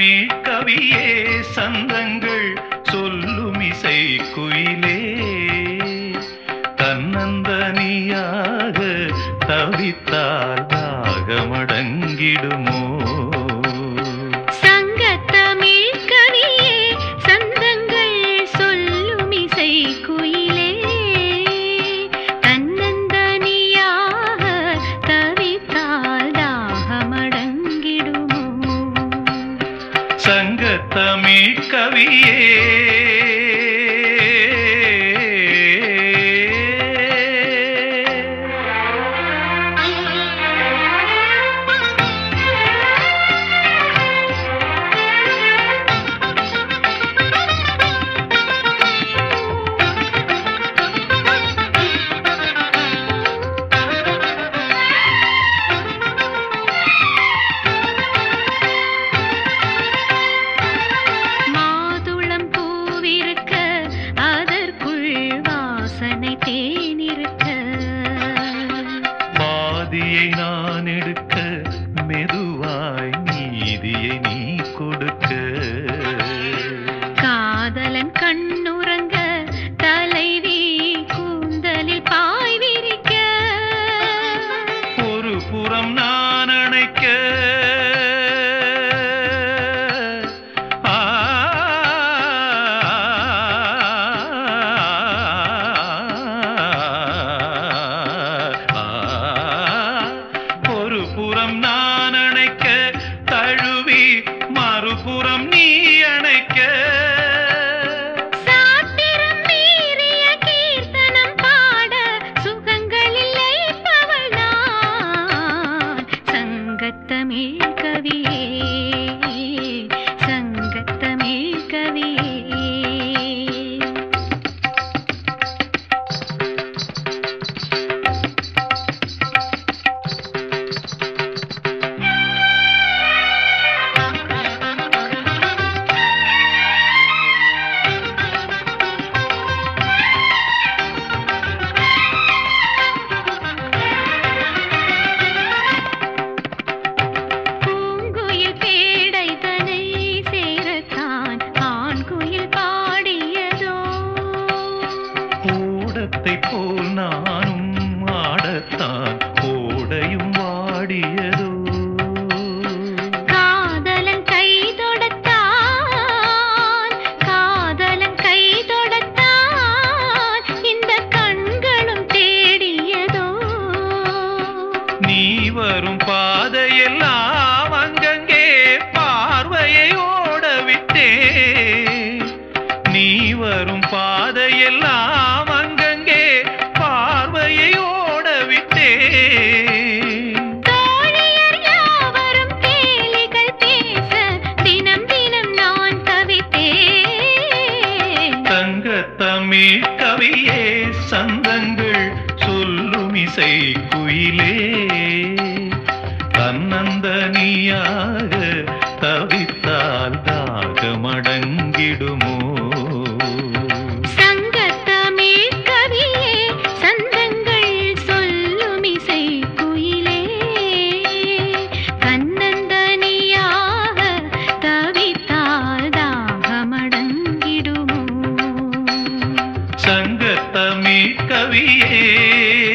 தமிழ் கவியே சந்தங்கள் சொல்லும் இசை குயிலே தன்னந்தனியாக தவித்தால் தாகமடங்கிடுமோ சங்கத்தமிழ் கவியே சந்தங்கள் சொல்லும் இசை குயிலே தன்னந்தனியாக தவித்தால் தாகமடங்கிடுமோ சங்கத்தமிழ் கவியே மாதுளம் பூவிருக்க அதற்குள் வாசனை தேனிருக்க பாதியை நான் எடுக்க மெதுவாய் நீதியை நீ கொடுக்க காதலன் கண்ணுறங்க தலைவி கூந்தலில் பாய் விரிக்க ஒரு புறம் நான் அணைக்க ஆ, ஆ, ஒரு புறம் நான் அணைக்க தழுவி மறுபுறம் நீ அணைக்க சாத்திரம் மீறிய கீர்த்தனம் பாட சுகங்களில் லயிப்பவள் நான் சங்கத்தமிழ் கவியே சங்கத்தமிழ் கவியே பூங்குயில் பேடை தனை சேரத்தான் ஆண் குயில் பாடியதோ ஓடத்தை போல் நானும் ஆடத்தான் ஓடையும் வாடியதோ காதலன் கை தொடத்தான் காதலன் கை தொடத்தான் இந்த கண்களும் தேடியதோ நீ வரும் பாதையெல்லாம் அங்கங்கே பார்வையை ஓட விட்டேன் நீ வரும் பாதையெல்லாம் அங்கங்கே பார்வையை ஓட விட்டேன் தோழியர் யாவரும் கேலிகள் பேச தினம் தினம் நான் தவித்தேன் தங்க தமிழ் கவியே சந்தங்கள் சொல்லும் இசை குயிலே தன்னந்தனியாக தவித்தால் தாகமடங்கிடுமோ சங்கத்தமிழ் கவியே சந்தங்கள் சொல்லும் இசை குயிலே கண்ணந்தனியாக தவித்தால் தாகமடங்கிடுமோ சங்கத்தமிழ் கவியே